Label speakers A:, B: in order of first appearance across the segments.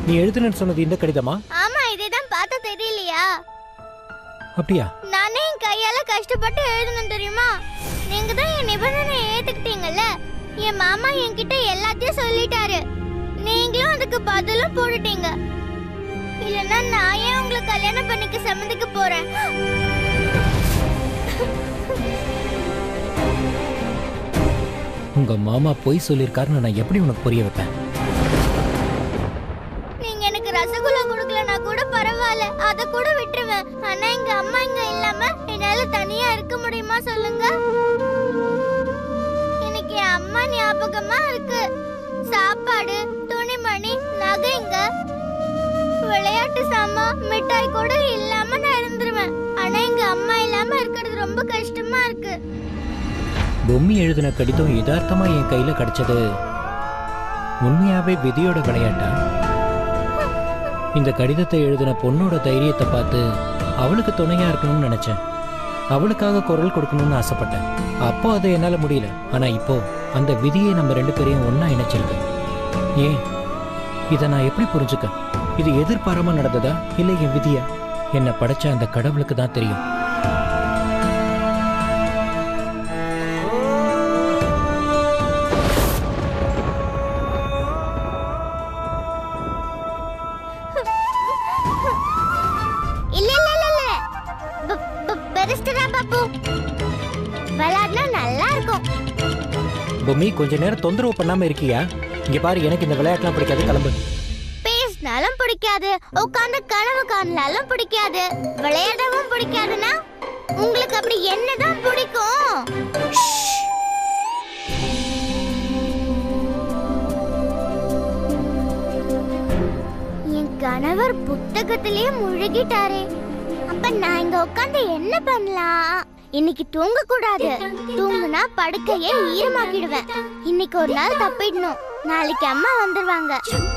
A: நீ எழுதுனேன்னு சொன்னது இந்த கடிதமா
B: ஆமா இதேதான் பார்த்தா தெரியலையா
A: அப்படியா
B: நானே என் கையால கஷ்டப்பட்டு எழுதணும் தெரியுமா நீங்க தான் என் நிபந்தனை ஏத்துக்கிட்டீங்கல்ல என் மாமா என்கிட்ட எல்லாத்தையும் சொல்லிட்டாரு நீங்களும் அதுக்கு பதிலும் போட்டுட்டீங்க இல்லைன்னா நான் ஏன் உங்களை கல்யாணம் பண்ணிக்க சம்மதிக்க போறேன்
A: உங்க மாமா பொய் சொல்லியிருக்காருன்னு நான் எப்படி உனக்கு புரிய வைப்பேன்
B: நீங்க எனக்கு ரசகுல்லா கொடுக்கலனா கூட பரவாயில்ல அத கூட விட்டுருவேன் ஆனா எங்க அம்மா இங்க இல்லாம என்னால தனியா இருக்க முடியுமா சொல்லுங்க எனக்கு என் அம்மா ஞாபகமா இருக்கு சாப்பாடு துணிமணி நகைங்க விளையாட்டு சாமான் மிட்டாய் கூட இல்லாம நான் இருந்துருவேன் ஆனா எங்க அம்மா இல்லாம இருக்கிறது ரொம்ப கஷ்டமா இருக்கு
A: பொம்மி எழுதின கடிதம் யதார்த்தமா என் கையில கிடைச்சது உண்மையாவே விதியோட விளையாட்டா இந்த கடிதத்தை எழுதின பொண்ணோட தைரியத்தை பார்த்து அவளுக்கு துணையா இருக்கணும்னு நினைச்சேன் அவளுக்காக குரல் கொடுக்கணும்னு ஆசைப்பட்டேன் அப்போ அது என்னால முடியல ஆனா இப்போ அந்த விதியை நம்ம ரெண்டு பேரையும் ஒண்ணா இணைச்சிருக்கு ஏன் இதை நான் எப்படி புரிஞ்சுக்க இது எதிர்பாராம நடந்ததா இல்லை என் விதியா என்னை படைச்ச அந்த கடவுளுக்கு தான் தெரியும்
B: இல்ல இல்ல இல்ல இல்ல ப- ப- பெருசுடா பாப்பு விளையாடினா நல்லா இருக்கும்
A: பொம்மி கொஞ்ச நேரம் தொந்தரவு பண்ணாம இருக்கியா இங்க பாரு எனக்கு இந்த விளையாட்டுலாம் பிடிக்காது கிளம்பு
B: பேசினாலும் பிடிக்காது உட்கார்ந்து கனவு காணலாலும் பிடிக்காது விளையாடவும் பிடிக்காதுன்னா உங்களுக்கு அப்படி என்னதான் பிடிக்கும் என் கணவர் புத்தகத்திலேயே முழுகிட்டாரே அப்ப நான் இங்க உட்கார்ந்து என்ன பண்ணலாம் இன்னைக்கு தூங்க கூடாது தூங்குனா படுக்கையே ஈரமாக்கிடுவேன் இன்னைக்கு ஒரு நாள் தப்பிடணும் நாளைக்கு அம்மா வந்துருவாங்க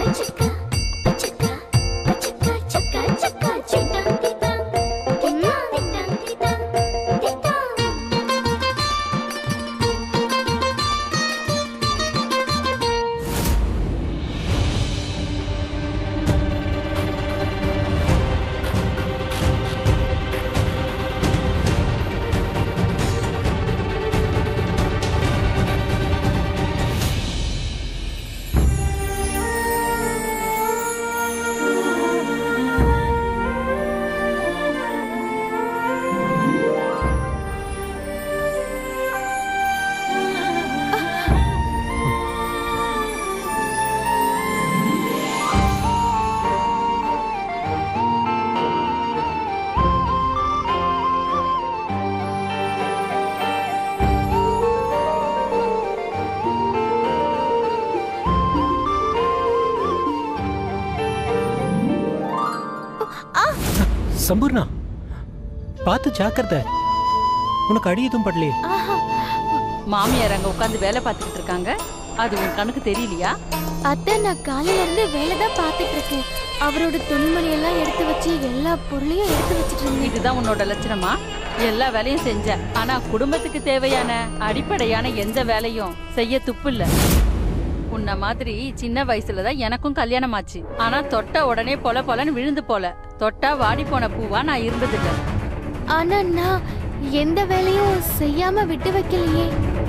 A: சம்பூர்ணா பார்த்து ஜாக்கிரதை உனக்கு அடி எதுவும் படலையே
C: மாமியார் அங்க உட்காந்து வேலை பார்த்துக்கிட்டு இருக்காங்க அது உன் கணக்கு தெரியலையா
D: அத்தை நான் காலையில இருந்து வேலை தான் பார்த்துட்டு இருக்கேன் அவரோட துணிமணி எல்லாம் எடுத்து வச்சு எல்லா பொருளையும் எடுத்து வச்சிட்டு இருந்தேன்
C: இதுதான் உன்னோட லட்சணமா எல்லா வேலையும் செஞ்ச ஆனா குடும்பத்துக்கு தேவையான அடிப்படையான எந்த வேலையும் செய்ய துப்பு இல்ல உன்ன மாதிரி சின்ன வயசுல தான் எனக்கும் கல்யாணம் ஆச்சு ஆனா தொட்ட உடனே பொல பொலன்னு விழுந்து போல தொட்டா வாடி போன பூவா நான் இருந்ததில்ல
D: ஆனா நான் எந்த வேலையும் செய்யாம விட்டு வைக்கலையே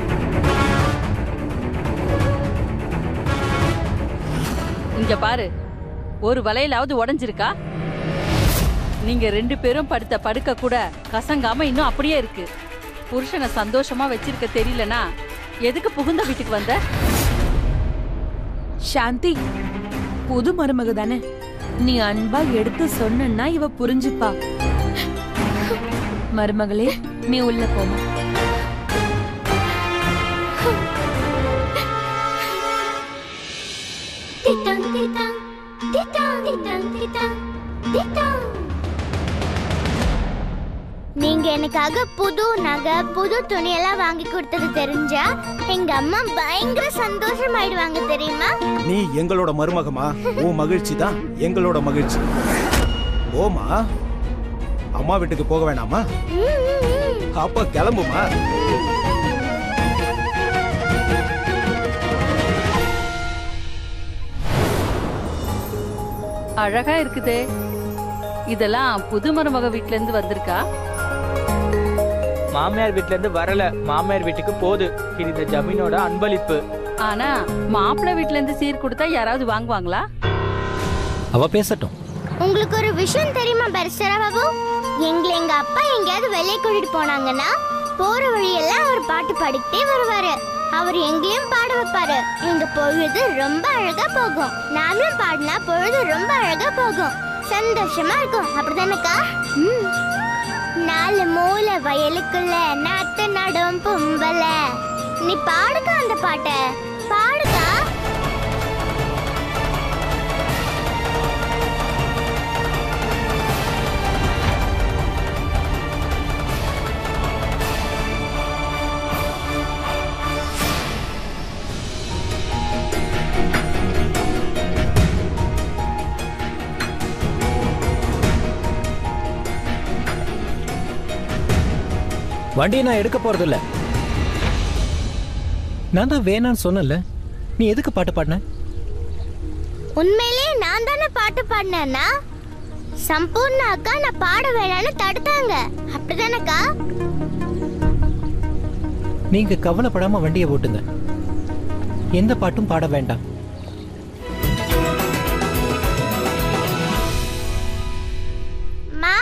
C: இங்க பாரு ஒரு வலையிலாவது உடைஞ்சிருக்கா நீங்க ரெண்டு பேரும் படுத்த படுக்க கூட கசங்காம இன்னும் அப்படியே இருக்கு புருஷனை சந்தோஷமா வச்சிருக்க தெரியலனா எதுக்கு புகுந்த வீட்டுக்கு வந்த
E: சாந்தி புது மருமக தானே நீ அன்பா எடுத்து சொன்னா இவ புரிஞ்சுப்பா மருமகளே நீ உள்ள போமா
B: நீங்க எனக்காக புது நகை புது துணி எல்லாம் வாங்கி கொடுத்தது தெரிஞ்சா எங்க அம்மா பயங்கர சந்தோஷமாயிடுவாங்க தெரியுமா
F: நீ எங்களோட மருமகமா உன் மகிழ்ச்சி தான் எங்களோட மகிழ்ச்சி ஓமா அம்மா வீட்டுக்கு போக வேணாமா
B: ம், ம், ம்.
F: அப்ப கிளம்புமா
C: அழகா இருக்குதே இதெல்லாம் புது மருமக வீட்ல இருந்து வந்திருக்கா
G: மாமியார் வீட்ல இருந்து வரல மாமியார் வீட்டுக்கு போகுது இது இந்த ஜமீனோட அன்பளிப்பு
C: ஆனா மாப்பிள்ளை வீட்ல இருந்து சீர் கொடுத்தா யாராவது வாங்குவாங்களா
A: அவ பேசட்டும்
B: உங்களுக்கு ஒரு விஷயம் தெரியுமா பரிசரா பாபு எங்களை எங்க அப்பா எங்கேயாவது வெளியே கூட்டிட்டு போனாங்கன்னா போற வழியெல்லாம் அவர் பாட்டு பாடிக்கிட்டே வருவாரு அவர் எங்கேயும் பாட வைப்பாரு எங்க பொழுது ரொம்ப அழகா போகும் நாமளும் பாடினா பொழுது ரொம்ப அழகா போகும் சந்தோஷமா இருக்கும் அப்படிதானக்கா ம். நாலு மூளை வயலுக்குள்ள நாத்து நடும் பொம்பல நீ பாடுக்கா அந்த பாட்டை பாடுக்கா
A: வண்டியை நான் எடுக்க போறது இல்ல நான் தான் வேணான்னு சொன்னேன்ல நீ எதுக்கு பாட்டு பாடின
B: உண்மையிலே நான் தானே பாட்டு பாடினேன்னா சம்பூர்ண அக்கா நான் பாட வேணாம்னு தடுத்தாங்க அப்படிதானக்கா
A: நீங்க கவலைப்படாம வண்டியை ஓட்டுங்க எந்த பாட்டும் பாட வேண்டாம்
B: மா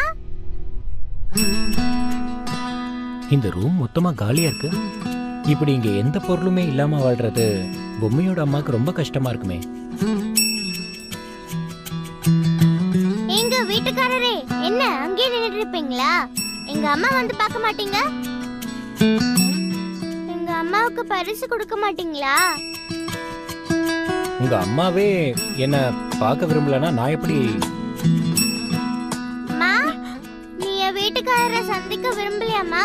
A: இந்த ரூம் மொத்தமா காலியா இருக்கு இப்படி இங்க எந்த பொருளுமே இல்லாம வாழ்றது பொம்மையோட அம்மாக்கு ரொம்ப கஷ்டமா இருக்குமே
B: எங்க வீட்டுக்காரரே என்ன அங்கேயே நின்னுட்டு இருப்பீங்களா எங்க அம்மா வந்து பார்க்க மாட்டீங்க எங்க அம்மாவுக்கு பரிசு கொடுக்க மாட்டீங்களா
A: உங்க அம்மாவே என்ன பார்க்க விரும்பலன்னா நான் எப்படி
B: மா நீ என் வீட்டுக்காரரை சந்திக்க விரும்பலையாம்மா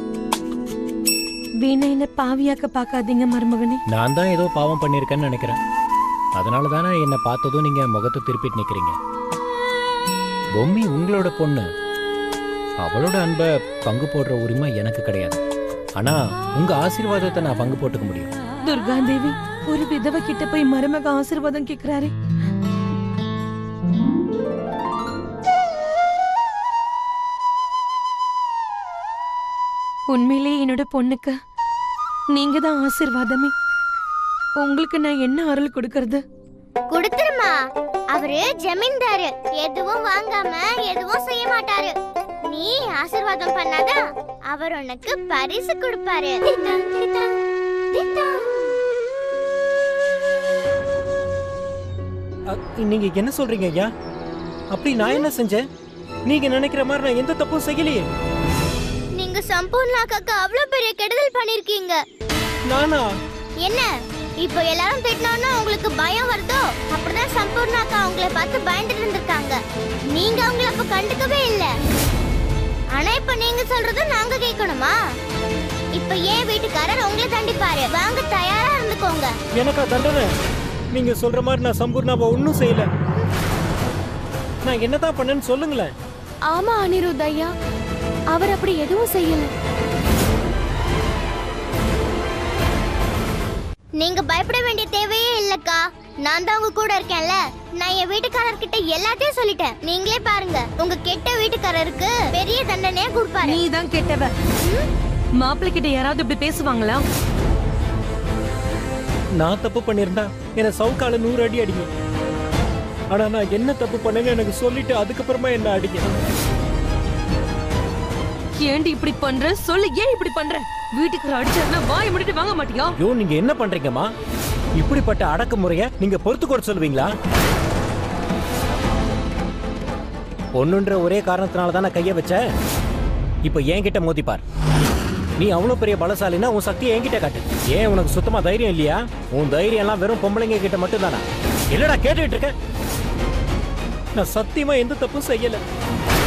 E: வீணை என்ன பாவியாக்க பார்க்காதீங்க மருமகனே
A: நான் தான் ஏதோ பாவம் பண்ணியிருக்கேன்னு நினைக்கிறேன் அதனால தானே என்னை பார்த்ததும் நீங்க முகத்தை திருப்பிட்டு நிக்கிறீங்க பொம்மி உங்களோட பொண்ணு அவளோட அன்பை பங்கு போடுற உரிமை எனக்கு கிடையாது ஆனா உங்க ஆசீர்வாதத்தை நான் பங்கு போட்டுக்க முடியும்
E: துர்கா தேவி ஒரு விதவை கிட்ட போய் மருமக ஆசீர்வாதம் கேக்குறாரு உண்மையிலேயே என்னோட பொண்ணுக்கு நீங்க தான் ஆசீர்வாதமே உங்களுக்கு நான் என்ன அருள் கொடுக்கறது
B: கொடுத்துருமா அவரு ஜமீன்தாரு எதுவும் வாங்காம எதுவும் செய்ய மாட்டாரு நீ ஆசீர்வாதம் பண்ணாதான் அவர் உனக்கு பரிசு கொடுப்பாரு
A: அ, நீங்க என்ன சொல்றீங்க ஐயா அப்படி நான் என்ன செஞ்சேன் நீங்க நினைக்கிற மாதிரி நான் எந்த தப்பும் செய்யலையே
B: நீங்க சம்பூர்ணாக்காக்கு அவ்வளவு பெரிய கெடுதல் பண்ணிருக்கீங்க
A: நானா
B: என்ன இப்போ எல்லாரும் திட்டினோன்னா உங்களுக்கு பயம் வருதோ அப்படிதான் சம்பூர்ணாக்கா உங்களை பார்த்து பயந்துட்டு இருந்திருக்காங்க நீங்க அவங்கள அப்ப கண்டுக்கவே இல்ல ஆனா இப்ப நீங்க சொல்றத நாங்க கேட்கணுமா இப்ப ஏன் வீட்டுக்காரர் உங்களை தண்டிப்பாரு வாங்க தயாரா இருந்துக்கோங்க
A: எனக்கா தண்டனை நீங்க சொல்ற மாதிரி நான் சம்பூர்ணாவை ஒன்றும் செய்யல நான் என்னதான் பண்ணேன்னு சொல்லுங்களேன்
D: ஆமா அனிருத் ஐயா அவர் அப்படி எதுவும் செய்யல
B: நீங்க பயப்பட வேண்டிய தேவையே இல்லக்கா நான் தான் உங்க கூட இருக்கேன்ல நான் என் வீட்டுக்காரர்கிட்ட எல்லாத்தையும் சொல்லிட்டேன் நீங்களே பாருங்க உங்க கெட்ட வீட்டுக்காரருக்கு பெரிய தண்டனையா கொடுப்பாரு
E: நீ தான் கெட்டவ மாப்பிள்ளை கிட்ட யாராவது இப்படி பேசுவாங்களா
A: நான் தப்பு பண்ணியிருந்தா என்னை சவுக்கால நூறு அடி அடிங்க ஆனா நான் என்ன தப்பு பண்ணேன்னு எனக்கு சொல்லிட்டு அதுக்கப்புறமா என்ன அடிங்க
E: ஏன்டி இப்படி பண்ற சொல்லு ஏன் இப்படி பண்ற வீட்டுக்கு அடிச்சாருன்னா வாய் முடிட்டு வாங்க மாட்டியா
A: ஐயோ நீங்க என்ன பண்றீங்கம்மா இப்படிப்பட்ட அடக்குமுறைய நீங்க பொறுத்து கூட சொல்லுவீங்களா பொண்ணுன்ற ஒரே காரணத்தினால தான் நான் கைய வச்சேன் இப்போ என்கிட்ட மோதி பார் நீ அவ்வளோ பெரிய பலசாலினா உன் சக்தியை என்கிட்ட காட்டு ஏன் உனக்கு சுத்தமா தைரியம் இல்லையா உன் தைரியம் எல்லாம் வெறும் பொம்பளைங்க கிட்ட மட்டும் தானா இல்லடா கேட்டுட்டு இருக்கேன் நான் சத்தியமா எந்த தப்பும் செய்யல